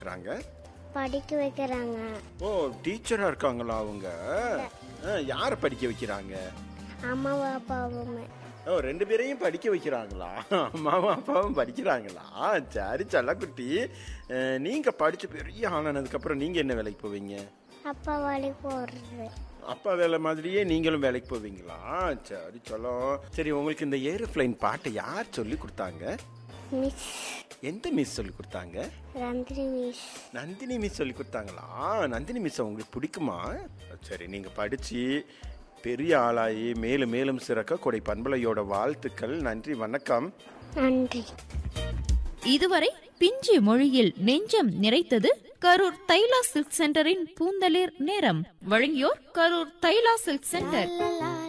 இருக்கிறாங்க படிக்க வைக்கிறாங்க ஓ டீச்சரா இருக்காங்களா அவங்க ஆ, யாரை படிக்க வைக்கிறாங்க அம்மாவும் அப்பாவுமே ஓ ரெண்டு பேரையும் படிக்க வைக்கிறாங்களா அம்மாவும் அப்பாவும் படிக்கிறாங்களா சரி செல்லக்குட்டி அஹ், நீங்க படிச்சு பெரிய ஆளானதுக்கு அப்புறம் நீங்க என்ன வேலைக்கு போவீங்க அப்பா வேலைக்கு போடுறது அப்பா வேலை மாதிரியே நீங்களும் வேலைக்கு போவீங்களா சரி சொல்லும் சரி உங்களுக்கு இந்த ஏரோப்ளைன் பாட்டை யார் சொல்லி கொடுத்தாங்க மிஸ் எந்த மிஸ் சொல்லி கொடுத்தாங்க ரந்தினி மிஸ் நந்தினி மிஸ் சொல்லி கொடுத்தாங்களா நந்தினி மிஸ் உங்களுக்கு பிடிக்குமா சரி நீங்க படிச்சு பெரிய ஆளாகி மேலும் மேலும் சிறக்க கொடை பண்பலையோட வாழ்த்துக்கள் நன்றி வணக்கம் நன்றி இதுவரை பிஞ்சு மொழியில் நெஞ்சம் நிறைத்தது கரூர் தைலா சில்க் சென்டரின் பூந்தளிர் நேரம் வழங்கியோர் கரூர் தைலா சில்க் சென்டர் லலா